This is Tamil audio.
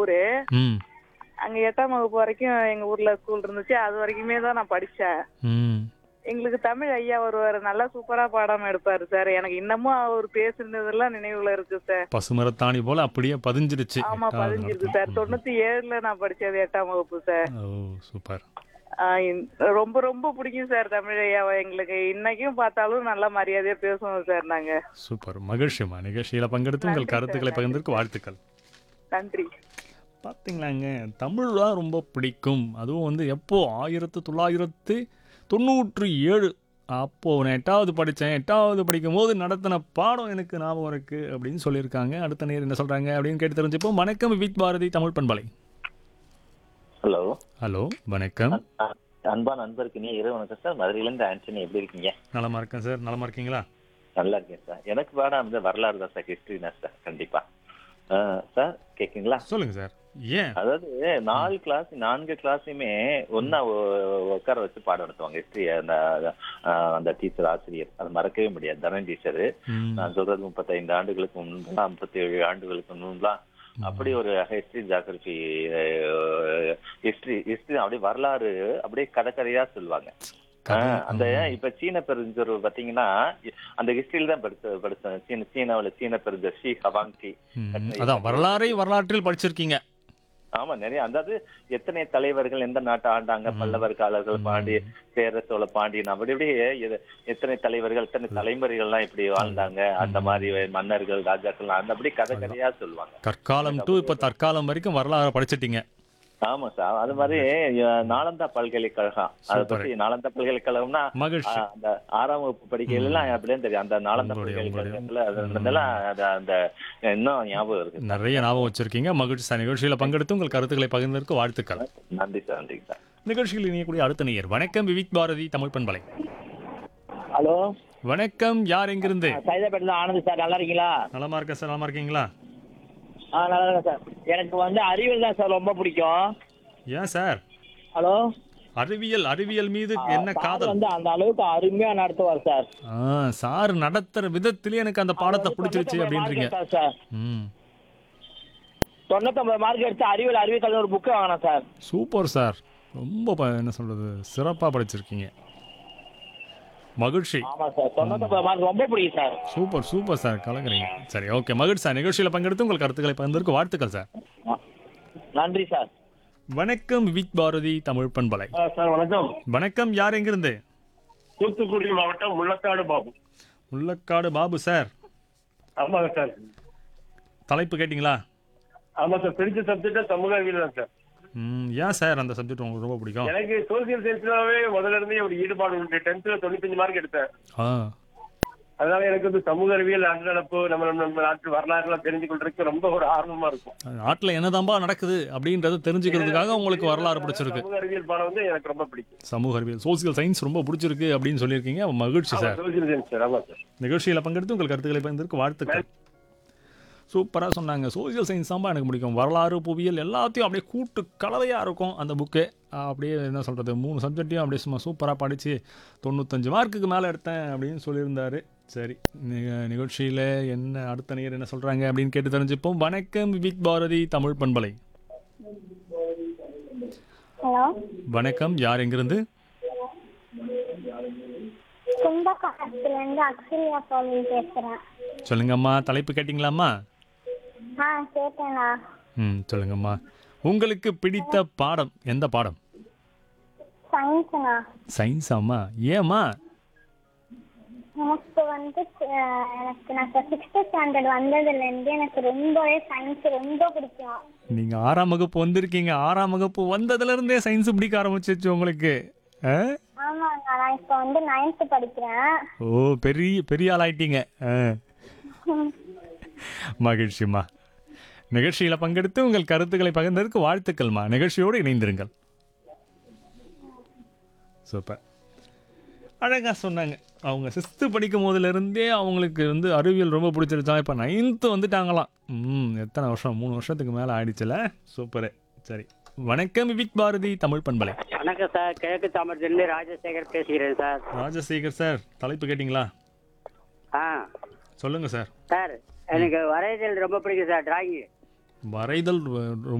ஊரு ம் அங்க எட்டாம் வகுப்பு வரைக்கும் எங்க ஊர்ல ஸ்கூல் இருந்துச்சு அது வரைக்குமே தான் நான் படிச்சேன் ம் எங்களுக்கு தமிழ் ஐயா வருவாரு நல்லா சூப்பரா பாடம் எடுப்பாரு சார் எனக்கு இன்னமும் அவர் பேசுனதெல்லாம் நினைவுல இருக்கு சார் பசுமரத்தாணி போல அப்படியே பதிஞ்சிருச்சு ஆமா எட்டாவது பதிஞ்சிருக்கு நடத்தும். சார் தொண்ணூத்தி ஏழுல நான் படிச்சது எட்டாம் வகுப்பு சார் ஓ சூப்பர் ஆஹ் இந்த- ரொம்ப ரொம்ப பிடிக்கும் சார் தமிழ் ஐயாவை எங்களுக்கு இன்னைக்கும் பார்த்தாலும் நல்ல மரியாதையா பேசுவோம் சார் நாங்க சூப்பர் மகிழ்ச்சிமா நிகழ்ச்சியில் பங்கெடுத்து உங்கள் நன்றி கருத்துக்களை சார், பகிர்ந்ததற்கு வாழ்த்துக்கள் நன்றி பார்த்தீங்களாங்க தமிழ் தான் ரொம்ப பிடிக்கும் அதுவும் வந்து எப்போ ஆயிரத்து தொள்ளாயிரத்து தொண்ணூற்றி ஏழு அப்போது நான் எட்டாவது படித்தேன் எட்டாவது படிக்கும் போது நடத்தின பாடம் எனக்கு ஞாபகம் இருக்குது அப்படின்னு சொல்லியிருக்காங்க அடுத்த நேர் என்ன சொல்கிறாங்க அப்படின்னு கேட்டு தெரிஞ்சுப்போம் வணக்கம் வித் பாரதி தமிழ் பண்பலை ஹலோ ஹலோ வணக்கம் அ- அன்பா நண்பருக்கு நீ இரவு வணக்கம் சார் மதுரையிலேருந்து ஆண்டனி எப்படி இருக்கீங்க நலமா இருக்கேன் சார் நலமா இருக்கீங்களா நல்லா இருக்கேன் சார் எனக்கு பாடம் வந்து வரலாறு தான் சார் ஹிஸ்டரி தான் சார் கண்டிப்பா ஆ, சார் கேக்குங்களா சொல்லுங்கள் சார் ஏன் அதாவது நாலு கிளாஸ் நான்கு கிளாஸையுமே ஒன்னா உட்கார வச்சு பாடம் நடத்துவாங்க ஹிஸ்டரி அந்த ஆ, அந்த டீச்சர் ஆசிரியர் அது மறக்கவே முடியாது தனன் டீச்சர் ம், நான் சொல்றது முப்பத்தைந்து ஆண்டுகளுக்கு முன்பெல்லாம் ஐம்பத்தி ஏழு ஆண்டுகளுக்கு முன்பெல்லாம் அப்படி ஒரு ஹிஸ்டரி ஜாகிரபி ஹிஸ்டரி ஹிஸ்டரி அப்படியே வரலாறு அப்படியே கதை கதையா சொல்லுவாங்க கதை, ஆஹ் அந்த ம். இப்ப சீன பெருஞ்சோர் பாத்தீங்கன்னா அந்த ஹிஸ்டரியில தான் படிச்ச படிச்சேன் சீன சீனாவுல சீன பெருஞ்சோர் ஷி ஹவாங்கி ம், அதான் வரலாறை வரலாற்றில் படிச்சிருக்கீங்க ஆமா நிறைய அதாவது எத்தனை தலைவர்கள் எந்த நாட்டை ஆண்டாங்க பல்லவர் காலர்கள் பாண்டி சேர சோழ பாண்டியன் அப்படி இப்படி எது- எத்தனை தலைவர்கள் எத்தனை தலைமுறைகள்லாம் இப்படி வாழ்ந்தாங்க அந்த மாதிரி மன்னர்கள் ராஜாக்கள் அந்த அப்படி கதை கதையா சொல்லுவாங்க கற்காலம் டு இப்போ தற்காலம் வரைக்கும் வரலாறு படிச்சிட்டீங்க ஆமா சார் அது மாதிரி அஹ், நாலந்தா பல்கலைக்கழகம் அதை சூப்பர். பத்தி நாலந்தா பல்கலைக்கழகம்னா மகிழ்ச்சி ஆஹ் அந்த ஆறாம் வகுப்பு படிக்கையில எல்லாம் அப்படியே தெரியும் அந்த நாலந்தா உங்களுடைய- பல்கலைக்கழகத்துல அது இருந்ததெல்லாம் அது அந்த இன்னும் ஞாபகம் இருக்கு நிறைய ஞாபகம் வச்சிருக்கீங்க மகிழ்ச்சி சார் நிகழ்ச்சியில் பங்கெடுத்து உங்கள் கருத்துக்களை பகிர்ந்ததற்கு வாழ்த்துக்கள் நன்றி சார் நன்றி சார் நிகழ்ச்சியில் இணையக்கூடிய அடுத்த நேயர் வணக்கம் விவிக் பாரதி தமிழ் பண்பலை ஹலோ வணக்கம் யார் எங்கிருந்து சைதாப்பேட்டில் ஆனந்த் சார் நல்லா இருக்கீங்களா நலமா இருக்கேன் சார் நலமா இருக்கீங்களா ஆ நல்லா இருக்கேன் சார் எனக்கு வந்து அறிவியல் தான் சார் ரொம்ப பிடிக்கும் ஏன் சார் ஹலோ அறிவியல் அறிவியல் மீது என்ன சார் காதல் வந்து அந்த அளவுக்கு அருமையா நடத்துவார் சார் ஆ சார் நடத்துற விதத்திலே எனக்கு அந்த பாடத்தை அவர் வந்து பிடிச்சிருச்சு 99 அப்படின்றீங்க mark எடுத்தார் சார் ம் தொண்ணூத்தொன்பது மார்க் எடுத்து அறிவியல் அறிவியல் ஒரு புக்கு வாங்கினேன் சார் சூப்பர் சார் ரொம்ப ப- என்ன சொல்றது சிறப்பாக படிச்சிருக்கீங்க மகிழ்ச்சி ஆமா சார் தொண்ணூத்தொன்பது மார்க் ரொம்ப பிடிக்கும் சார் சூப்பர் சூப்பர் சார் கலக்குறீங்க சரி ஓகே மகிழ்ச்சி சார் நிகழ்ச்சியில் பங்கெடுத்து உங்கள் கருத்துக்களை பகிர்ந்ததற்கு வாழ்த்துக்கள் சார் ஆ. நன்றி சார் வணக்கம் வித் பாரதி தமிழ் பண்பலை சார் வணக்கம் வணக்கம் யார் எங்கிருந்து தூத்துக்குடி மாவட்டம் முள்ளக்காடு பாபு முள்ளக்காடு பாபு சார் ஆமாங்க சார் தலைப்பு கேட்டிங்களா ஆமா சார் பிடிச்ச சப்ஜெக்ட் சமூக அறிவியல் தான் சார் ம் ஏன் சார் அந்த சப்ஜெக்ட் உங்களுக்கு ரொம்ப பிடிக்கும் எனக்கு சோசியல் சயின்ஸ்லாவே முதல்ல இருந்தே ஒரு ஈடுபாடு உண்டு டென்த்ல தொண்ணூத்தஞ்சு மார்க் எடுத்தேன் ஆ அதனால எனக்கு வந்து சமூக அறிவியல் அன்றடப்பு நம்ம நம்ம நம்ம நாட்டு வரலாறு எல்லாம் தெரிஞ்சு கொள்றதுக்கு ரொம்ப ஒரு ஆர்வமா இருக்கும் நாட்டில் என்னதான்பா நடக்குது அப்படின்றத தெரிஞ்சுக்கிறதுக்காக உங்களுக்கு வரலாறு பிடிச்சிருக்கு சமூக அறிவியல் பாடம் வந்து எனக்கு ரொம்ப பிடிக்கும் சமூக அறிவியல் சோசியல் சயின்ஸ் ரொம்ப பிடிச்சிருக்கு அப்படின்னு சொல்லியிருக்கீங்க மகிழ்ச்சி சார் சோசியல் சயின்ஸ் சார் ஆமா சார் நிகழ்ச்சியில் பங்கெடுத்து உங்கள் கருத்துக்களை பகிர்ந்ததற்கு வாழ்த்துக்கள் சூப்பராக சொன்னாங்க சோசியல் சயின்ஸ் தான்ப்பா எனக்கு பிடிக்கும் வரலாறு புவியியல் எல்லாத்தையும் அப்படியே கூட்டு கலவையாக இருக்கும் அந்த புக்கு அப்படியே என்ன சொல்கிறது மூணு சப்ஜெக்டையும் அப்படியே சும்மா சூப்பராக படித்து தொண்ணூத்தஞ்சு மார்க்குக்கு மேலே எடுத்தேன் அப்படின்னு சொல்லியிருந்தாரு சரி நிகழ்ச்சியில் என்ன அடுத்த நேர் என்ன சொல்கிறாங்க அப்படின்னு கேட்டு தெரிஞ்சுப்போம் வணக்கம் விக் பாரதி தமிழ் பண்பலை ஹலோ வணக்கம் யார் எங்கிருந்து கும்பகோணத்துலேருந்து அக்ஷயா சுவாமி பேசுகிறேன் சொல்லுங்கம்மா தலைப்பு கேட்டிங்களாம்மா ஆ கேட்டேண்ணா ம் சொல்லுங்கம்மா உங்களுக்கு பிடித்த பாடம் எந்த பாடம் சயின்ஸ்ண்ணா சயின்ஸ் அம்மா ஏம்மா எனக்கு வந்து அஹ், எனக்கு நான் இப்போ சிக்ஸ்த்து ஸ்டாண்டர்ட் வந்ததுலேருந்து எனக்கு ரொம்பவே சயின்ஸ் ரொம்ப பிடிக்கும் நீங்க ஆறாம் வகுப்பு வந்திருக்கீங்க ஆறாம் வகுப்பு வந்ததுல இருந்தே சயின்ஸ் பிடிக்க ஆரம்பிச்சிச்சு உங்களுக்கு ஆ? ஆமாங்க நான் இப்போ வந்து நைன்த்து படிக்கிறேன் ஓ பெரிய பெரிய ஆள் ஆயிட்டீங்க ஆ. மகிழ்ச்சிம்மா நிகழ்ச்சியில் பங்கெடுத்து உங்கள் கருத்துக்களை பகிர்ந்ததற்கு வாழ்த்துக்கள்மா நிகழ்ச்சியோடு இணைந்திருங்கள் சூப்பர் அழகாக சொன்னாங்க அவங்க சிக்ஸ்த்து படிக்கும் போதுலேருந்தே அவங்களுக்கு வந்து அறிவியல் ரொம்ப பிடிச்சிருச்சான் இப்போ நைன்த்து வந்துட்டாங்களாம் ம் எத்தனை வருஷம் மூணு வருஷத்துக்கு மேலே ஆயிடுச்சுல சூப்பரு சரி வணக்கம் விவிக் பாரதி தமிழ் பண்பலை வணக்கம் சார் கிழக்கு தாமரத்திலிருந்து ராஜசேகர் பேசுகிறேன் சார் ராஜசேகர் சார் தலைப்பு கேட்டிங்களா ஆ சொல்லுங்கள் சார் சார் எனக்கு வரைதல் ரொம்ப பிடிக்கும் சார் டிராயிங்கு வரைதல் ரொம்ப